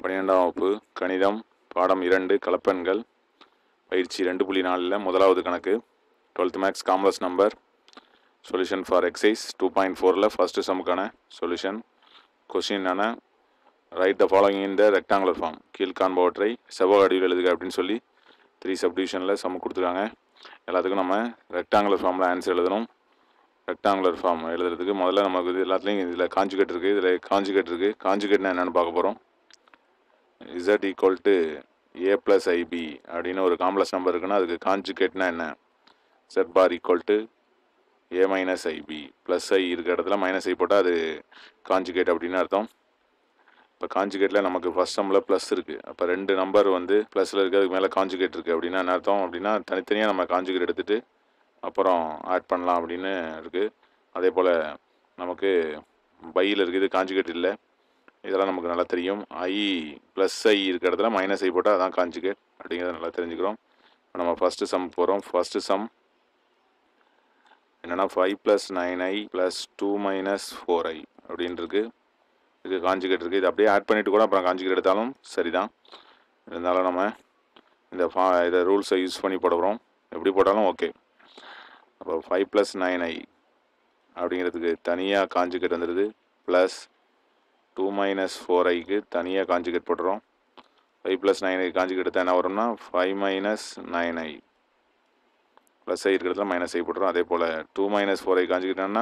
பன்னிரெண்டாம் வகுப்பு கணிதம் பாடம் இரண்டு கலப்பெண்கள் பயிற்சி ரெண்டு புள்ளி நாலில் முதலாவது கணக்கு twelfth maths complex number solution for exercise two point ஃபோரில் ஃபஸ்ட்டு சமுக்கான சொல்யூஷன் கொஷின் என்னென்ன write the following in the rectangular form கீழ்காண்பவற்றை செவ்வக வடிவில் எழுதுக அப்படின்னு சொல்லி த்ரீ சப்டிவிஷனில் சம் கொடுத்துருக்காங்க எல்லாத்துக்கும் நம்ம ரெக்டாங்குலர் ஃபார்மில் ஆன்சர் எழுதணும் ரெக்டாங்குலர் ஃபார்ம் எழுதுறதுக்கு முதல்ல நமக்கு இது எல்லாத்துலேயும் இதில் காஞ்சுகேட் இருக்குது இதில் காஞ்சுகேட் இருக்குது காஞ்சுகேட்னா என்னென்னு பார்க்க போகிறோம் Z equal to A plus i b அப்படின்னு ஒரு காம்ப்ளெக்ஸ் நம்பர் இருக்குன்னா அதுக்கு காஞ்சுகேட்னா என்ன Z bar equal to A minus i b plus i இருக்கிற இடத்துல மைனஸ் ஐ போட்டால் அது காஞ்சுகேட் அப்படின்னு அர்த்தம் இப்போ காஞ்சுகேட்டில் நமக்கு ஃபஸ்ட் சம்மில் ப்ளஸ் இருக்குது அப்போ ரெண்டு நம்பர் வந்து ப்ளஸில் இருக்குது அதுக்கு மேலே காஞ்சுகேட் இருக்குது அப்படின்னா என்ன அர்த்தம் அப்படின்னா தனித்தனியாக நம்ம காஞ்சுகேட் எடுத்துகிட்டு அப்புறம் ஆட் பண்ணலாம் அப்படின்னு இருக்குது அதே போல் நமக்கு பையில் இருக்குது காஞ்சுகேட் இல்லை இதெல்லாம் நமக்கு நல்லா தெரியும் ஐ ப்ளஸ் ஐ இருக்கிற இடத்துல மைனஸ் ஐ போட்டால் அதான் காஞ்சுகேட் அப்படிங்கிறத நல்லா தெரிஞ்சுக்கிறோம் இப்போ நம்ம ஃபஸ்ட்டு சம் போகிறோம் ஃபஸ்ட்டு சம் என்னென்னா five plus nine i plus two minus four i அப்படின்னு இருக்கு இதுக்கு காஞ்சுகேட் இருக்குது இது அப்படியே ஆட் பண்ணிவிட்டு கூட அப்புறம் காஞ்சுகேட் எடுத்தாலும் சரிதான் இருந்தாலும் நம்ம இந்த ஃபா இதை ரூல்ஸை யூஸ் பண்ணி போடுறோம் எப்படி போட்டாலும் ஓகே அப்போ ஃபைவ் ப்ளஸ் நைன் ஐ அப்படிங்கிறதுக்கு தனியாக காஞ்சுகேட் வந்துடுது ப்ளஸ் டூ மைனஸ் ஃபோர் ஐக்கு தனியாக காஞ்சுகேட் போட்டுறோம் five plus nine i conjugate எடுத்தால் என்ன வரும்னா five minus nine i plus i இருக்கிறதுல மைனஸ் ஐ போட்டுறோம் அதே போல் டூ மைனஸ் ஃபோர் ஐ காஞ்சுக்கிட்டோம்னா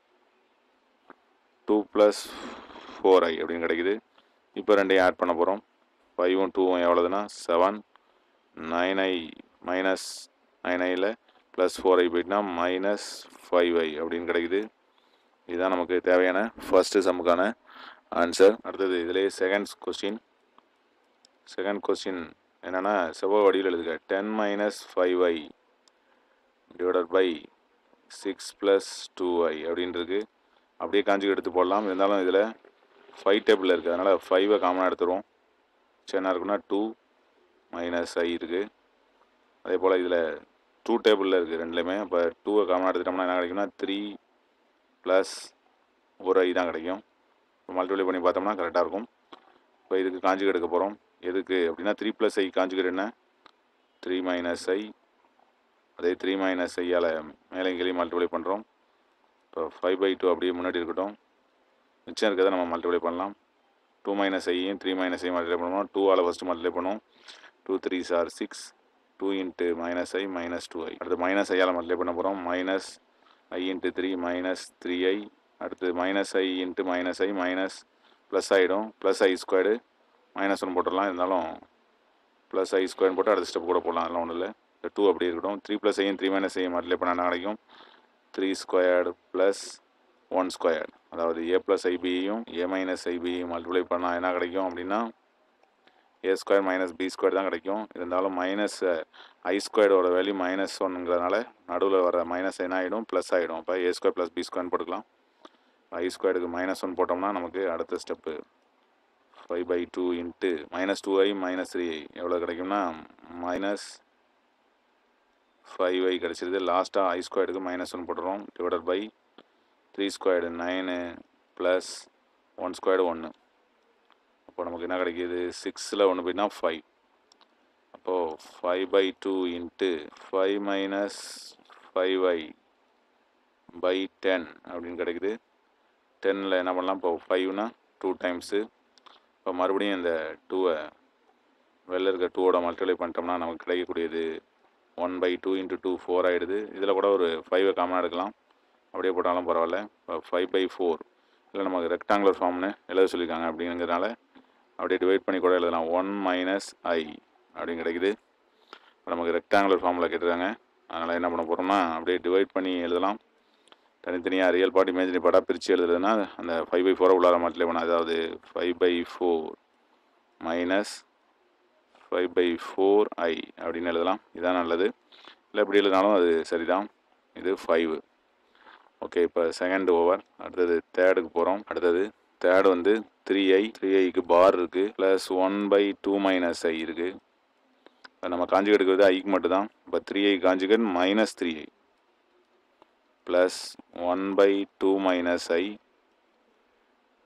டூ ப்ளஸ் ஃபோர் ஐ அப்படின்னு கிடைக்குது இப்போ ரெண்டையும் ஆட் பண்ண போகிறோம் ஃபைவும் டூவும் எவ்வளோதுன்னா seven nine i minus nine ஐயில் ப்ளஸ் ஃபோர் ஐ போயிட்டுனா மைனஸ் ஃபைவ் ஐ அப்படின்னு கிடைக்குது இதுதான் நமக்கு தேவையான ஃபஸ்ட்டு சம்முக்கான ஆன்சர் அடுத்தது இதிலே செகண்ட் கொஸ்டின் செகண்ட் கொஸ்டின் என்னென்னா செவ்வக வடிவில் எழுதுக ten minus five i divided by six plus two i அப்படின்றது அப்படியே காஞ்சி எடுத்து போடலாம் இருந்தாலும் இதில் ஃபைவ் டேபிளில் இருக்குது அதனால் ஃபைவை காமனாக எடுத்துருவோம் சரி என்ன இருக்குன்னா டூ மைனஸ் ஐ இருக்குது அதே போல் இதில் டூ டேபிளில் இருக்குது ரெண்டுலேயுமே அப்போ டூவை காமனாக எடுத்துட்டோம்னா என்ன கிடைக்கும்னா த்ரீ ப்ளஸ் ஒரு ஐ தான் கிடைக்கும் இப்போ மல்டிப்ளை பண்ணி பார்த்தோம்னா கரெக்டாக இருக்கும் இப்போ இதுக்கு காஞ்சிக்கு எடுக்க போகிறோம் எதுக்கு அப்படின்னா த்ரீ ப்ளஸ் ஐ காஞ்சிக்கிட்டு என்ன த்ரீ மைனஸ் ஐ அதே த்ரீ மைனஸ் ஐயால் மேலே கீழே மல்டிப்ளை பண்ணுறோம் இப்போ ஃபைவ் பை டூ அப்படியே முன்னாடி இருக்கட்டும் மிச்சம் இருக்கிறத நம்ம மல்டிப்ளை பண்ணலாம் டூ மைனஸ் ஐயும் த்ரீ மைனஸ் ஐ மல்டிப்ளை பண்ணுவோம் டூவால் ஃபஸ்ட்டு மல்டிப்ளை பண்ணுவோம் டூ த்ரீ சார் six two into minus i minus two i அடுத்து மைனஸ் ஐயால் மல்டிப்ளை பண்ண போகிறோம் minus i into three minus three i அடுத்து minus i into minus i minus plus ஆகிடும் plus i squared minus one போட்டுடலாம் இருந்தாலும் plus ஐ ஸ்கொயர்னு போட்டு அடுத்த ஸ்டெப் கூட போடலாம் அதெல்லாம் ஒன்றும் இல்லை இந்த டூ அப்படி இருக்கட்டும் த்ரீ ப்ளஸ் ஐயும் த்ரீ மைனஸ் ஐயும் மல்டிப்ளை பண்ணால் என்ன கிடைக்கும் three squared plus one squared அதாவது ஏ ப்ளஸ் ஐபியையும் ஏ மைனஸ் ஐபியையும் மல்டிப்ளை பண்ணால் என்ன கிடைக்கும் அப்படின்னா A square minus B square தான் கிடைக்கும் இருந்தாலும் மைனஸ் ஐ ஸ்கொயர்டோட வேல்யூ மைனஸ் ஒன்னுங்கிறதுனால நடுவில் வர மைனஸ் என்ன ஆகிடும் ப்ளஸ் ஆகிடும் அப்போ ஏ ஸ்கொயர் ப்ளஸ் பி ஸ்கொயர்னு போட்டுக்கலாம் ஐ ஸ்கொயருக்கு மைனஸ் ஒன் போட்டோம்னா நமக்கு அடுத்த step five by two into minus two i minus three i எவ்வளோ கிடைக்கும்னா மைனஸ் ஃபைவ் ஐ கிடச்சிருது லாஸ்ட்டாக ஐ ஸ்கொயருக்கு மைனஸ் ஒன் போட்டுறோம் divided by three squared nine plus one squared ஒன்று அப்போ நமக்கு என்ன கிடைக்கிது சிக்ஸில் ஒன்று போயிட்டுனா ஃபைவ் அப்போது five by two into five minus five i by ten அப்படின்னு கிடைக்குது டென்னில் என்ன பண்ணலாம் இப்போ ஃபைவ்னா டூ டைம்ஸு இப்போ மறுபடியும் இந்த டூவை வெளில இருக்க டூவோட மல்டிப்ளை பண்ணிட்டோம்னா நமக்கு கிடைக்கக்கூடியது one by two into two four ஆகிடுது இதில் கூட ஒரு ஃபைவை காமனாக எடுக்கலாம் அப்படியே போட்டாலும் பரவாயில்ல இப்போ ஃபைவ் பை ஃபோர் இல்லை நமக்கு ரெக்டாங்குலர் ஃபார்ம்னு எழுத சொல்லியிருக்காங்க அப்படிங்கிறதுனால அப்படியே டிவைட் பண்ணி கூட எழுதலாம் ஒன் மைனஸ் ஐ அப்படின்னு கிடைக்குது நமக்கு ரெக்டாங்குலர் ஃபார்மில் கேட்டுருக்காங்க அதனால் என்ன பண்ண போகிறோம்னா அப்படியே டிவைட் பண்ணி எழுதலாம் தனித்தனியாக ரியல் பார்ட் இமேஜினரி பார்ட்டாக பிரித்து எழுதுறதுனா அந்த ஃபைவ் பை ஃபோரை உள்ளார மல்டிப்ளை பண்ண அதாவது five by four minus five by four i அப்படின்னு எழுதலாம் இதான் நல்லது இல்லை எப்படி எழுதினாலும் அது சரிதான் இது ஃபைவ் ஓகே இப்போ செகண்ட் ஓவர் அடுத்தது தேர்டுக்கு போகிறோம் அடுத்தது தேர்டு வந்து த்ரீ ஐ த்ரீ ஐக்கு பார் இருக்குது plus one by two minus i இருக்குது நம்ம காஞ்சிகேட் எடுக்கிறது ஐக்கு மட்டும் தான் இப்போ three i conjugate minus three i plus one by two minus i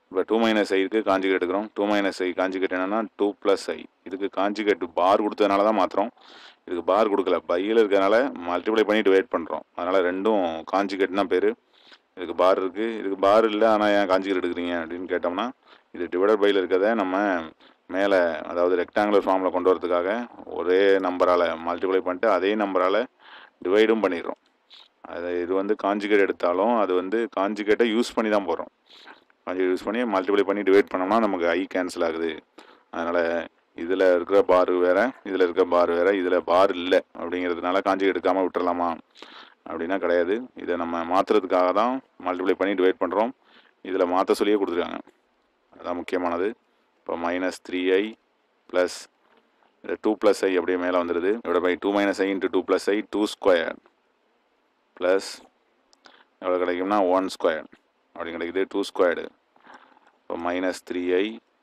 இப்போ டூ மைனஸ் ஐக்கு காஞ்சிகேட் எடுக்கிறோம் டூ மைனஸ் ஐ காஞ்சிகேட் என்னன்னா டூ ப்ளஸ் ஐ இதுக்கு காஞ்சிகேட் பார் கொடுத்ததுனால தான் மாற்றுறோம் இதுக்கு பார் கொடுக்கல பையில் இருக்கிறதுனால மல்டிப்ளை பண்ணி டிவைட் பண்ணுறோம் அதனால் ரெண்டும் காஞ்சிகேட் தான் பேர் இதுக்கு பார் இருக்குது இதுக்கு பார் இல்லை ஆனால் ஏன் காஞ்சிகேட் எடுக்கிறீங்க அப்படின்னு கேட்டோம்னா இது டிவைடர் பையில் இருக்கிறத நம்ம மேலே அதாவது ரெக்டாங்குலர் ஃபார்மில் கொண்டு வரதுக்காக ஒரே நம்பரால் மல்டிப்ளை பண்ணிட்டு அதே நம்பரால் டிவைடும் பண்ணிடுறோம் அது இது வந்து காஞ்சிகேட் எடுத்தாலும் அது வந்து காஞ்சிகேட்டை யூஸ் பண்ணி தான் போடுறோம் காஞ்சிகேட் யூஸ் பண்ணி மல்டிப்ளை பண்ணி டிவைட் பண்ணோம்னா நமக்கு ஐ கேன்சல் ஆகுது அதனால் இதில் இருக்கிற பார் வேறு இதில் இருக்கிற பார் வேறு இதில் பார் இல்லை அப்படிங்கிறதுனால காஞ்சிகேட் எடுக்காமல் விட்டுறலாமா அப்படின்னா கிடையாது இதை நம்ம மாற்றுறதுக்காக தான் மல்டிப்ளை பண்ணி டிவைட் பண்ணுறோம் இதில் மாற்ற சொல்லியே கொடுத்துருக்காங்க அதான் முக்கியமானது இப்போ மைனஸ் த்ரீ ஐ ப்ளஸ் இந்த டூ ப்ளஸ் ஐ அப்படியே மேலே வந்துடுது இதோட by two minus i into two plus i two square plus எவ்வளோ கிடைக்கும்னா ஒன் ஸ்கொயர் அப்படி கிடைக்குது டூ ஸ்கொயர்டு இப்போ minus three i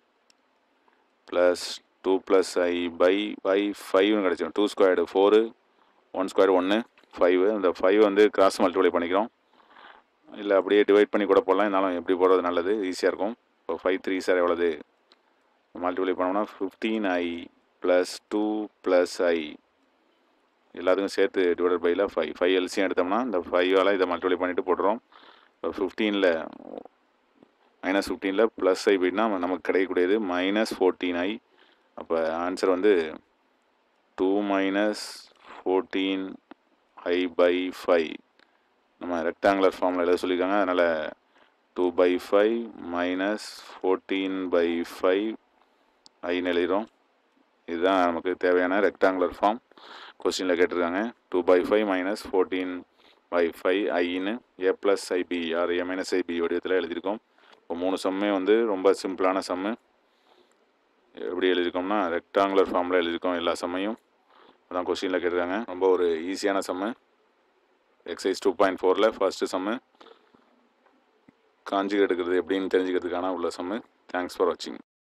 plus two plus i by by ஃபைவ்னு கிடச்சிடும் two squared four one square ஒன்று ஃபைவ் இந்த ஃபைவ் வந்து கிராஸ் மல்டிப்ளை பண்ணிக்கிறோம் இல்லை அப்படியே டிவைட் பண்ணி கூட போடலாம் இருந்தாலும் எப்படி போடுறது நல்லது ஈஸியாக இருக்கும் இப்போ ஃபைவ் த்ரீ சார் எவ்வளோது மல்டிப்ளை பண்ணோம்னா fifteen i plus two plus i எல்லாத்துக்கும் சேர்த்து டிவைடட் பையில் ஃபைவ் ஃபைவ் எல்சியும் எடுத்தோம்னா இந்த ஃபைவால் இதை மல்டிப்ளை பண்ணிவிட்டு போடுறோம் இப்போ ஃபிஃப்டீனில் மைனஸ் ஃபிஃப்டீனில் ப்ளஸ் ஐ போயிட்டுனா நமக்கு கிடைக்கக்கூடியது மைனஸ் ஃபோர்டீன் ஐ அப்போ ஆன்சர் வந்து two minus fourteen i by five நம்ம ரெக்டாங்குலர் ஃபார்மில் எழுத சொல்லியிருக்காங்க அதனால் two by five minus fourteen by five ஐன்னு எழுதிடும் இதுதான் நமக்கு தேவையான ரெக்டாங்குலர் ஃபார்ம் கொஸ்டினில் கேட்டிருக்காங்க two by five minus fourteen by five ஐன்னு A plus i b or A minus i b வடிவத்தில் எழுதியிருக்கோம் இப்போ மூணு சம்மே வந்து ரொம்ப சிம்பிளான சம்மு எப்படி எழுதியிருக்கோம்னா ரெக்டாங்குலர் ஃபார்மில் எழுதியிருக்கோம் எல்லா சம்மையும் அதான் கொஸ்டினில் கேட்டிருக்காங்க ரொம்ப ஒரு ஈஸியான சம்மு எக்ஸைஸ் டூ பாயிண்ட் ஃபோரில் ஃபஸ்ட்டு சம்மு காஞ்சிகேட் எடுக்கிறது எப்படின்னு தெரிஞ்சுக்கிறதுக்கான உள்ள சம்மு தேங்க்ஸ் ஃபார் வாட்சிங்